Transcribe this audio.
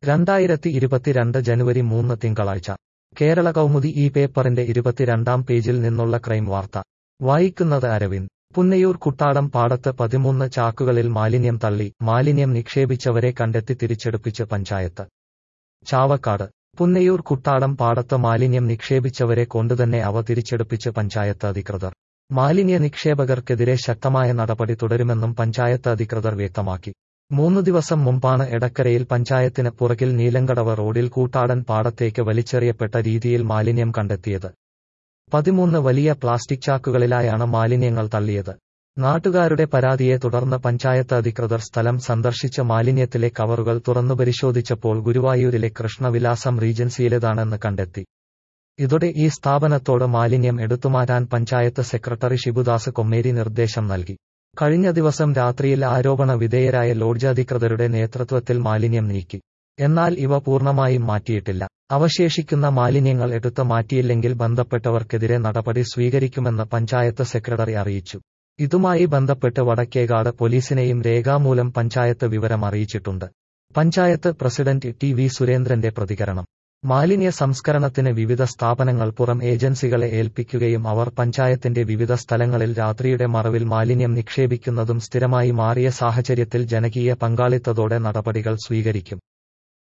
രണ്ടായിരത്തി ഇരുപത്തിരണ്ട് ജനുവരി മൂന്ന് തിങ്കളാഴ്ച കേരള കൗമുദി ഈ പേപ്പറിന്റെ ഇരുപത്തിരണ്ടാം പേജിൽ നിന്നുള്ള ക്രൈം വാർത്ത വായിക്കുന്നത് അരവിന്ദ് പുന്നയൂർ കുട്ടാടം പാടത്ത് പതിമൂന്ന് ചാക്കുകളിൽ മാലിന്യം തള്ളി മാലിന്യം നിക്ഷേപിച്ചവരെ കണ്ടെത്തി തിരിച്ചെടുപ്പിച്ച് പഞ്ചായത്ത് ചാവക്കാട് പുന്നയൂർ കുട്ടാടം പാടത്ത് മാലിന്യം നിക്ഷേപിച്ചവരെ കൊണ്ടുതന്നെ അവ തിരിച്ചെടുപ്പിച്ച് പഞ്ചായത്ത് അധികൃതർ മാലിന്യ നിക്ഷേപകർക്കെതിരെ ശക്തമായ നടപടി തുടരുമെന്നും പഞ്ചായത്ത് അധികൃതർ വ്യക്തമാക്കി മൂന്നു ദിവസം മുമ്പാണ് എടക്കരയിൽ പഞ്ചായത്തിന് പുറകിൽ നീലങ്കടവ് റോഡിൽ കൂട്ടാടൻ പാടത്തേക്ക് വലിച്ചെറിയപ്പെട്ട രീതിയിൽ മാലിന്യം കണ്ടെത്തിയത് പതിമൂന്ന് വലിയ പ്ലാസ്റ്റിക് ചാക്കുകളിലായാണ് മാലിന്യങ്ങൾ തള്ളിയത് നാട്ടുകാരുടെ പരാതിയെ തുടർന്ന് പഞ്ചായത്ത് അധികൃതർ സ്ഥലം സന്ദർശിച്ച മാലിന്യത്തിലെ കവറുകൾ തുറന്നു പരിശോധിച്ചപ്പോൾ ഗുരുവായൂരിലെ കൃഷ്ണവിലാസം റീജൻസിയിലേതാണെന്ന് കണ്ടെത്തി ഇതോടെ ഈ സ്ഥാപനത്തോട് മാലിന്യം എടുത്തുമാറ്റാൻ പഞ്ചായത്ത് സെക്രട്ടറി ഷിബുദാസ് കൊമ്മേരി നിർദ്ദേശം നൽകി കഴിഞ്ഞ ദിവസം രാത്രിയിൽ ആരോപണ വിധേയരായ ലോഡ്ജ് അധികൃതരുടെ നേതൃത്വത്തിൽ മാലിന്യം നീക്കി എന്നാൽ ഇവ പൂർണ്ണമായും മാറ്റിയിട്ടില്ല അവശേഷിക്കുന്ന മാലിന്യങ്ങൾ എടുത്തു മാറ്റിയില്ലെങ്കിൽ ബന്ധപ്പെട്ടവർക്കെതിരെ നടപടി സ്വീകരിക്കുമെന്ന് പഞ്ചായത്ത് സെക്രട്ടറി അറിയിച്ചു ഇതുമായി ബന്ധപ്പെട്ട് വടക്കേകാട് പോലീസിനെയും രേഖാമൂലം പഞ്ചായത്ത് വിവരം അറിയിച്ചിട്ടുണ്ട് പഞ്ചായത്ത് പ്രസിഡന്റ് ടി വി സുരേന്ദ്രന്റെ പ്രതികരണം മാലിന്യ സംസ്കരണത്തിന് വിവിധ സ്ഥാപനങ്ങൾ പുറം ഏജൻസികളെ ഏൽപ്പിക്കുകയും അവർ പഞ്ചായത്തിന്റെ വിവിധ സ്ഥലങ്ങളിൽ രാത്രിയുടെ മറവിൽ മാലിന്യം നിക്ഷേപിക്കുന്നതും സ്ഥിരമായി മാറിയ സാഹചര്യത്തിൽ ജനകീയ പങ്കാളിത്തത്തോടെ നടപടികൾ സ്വീകരിക്കും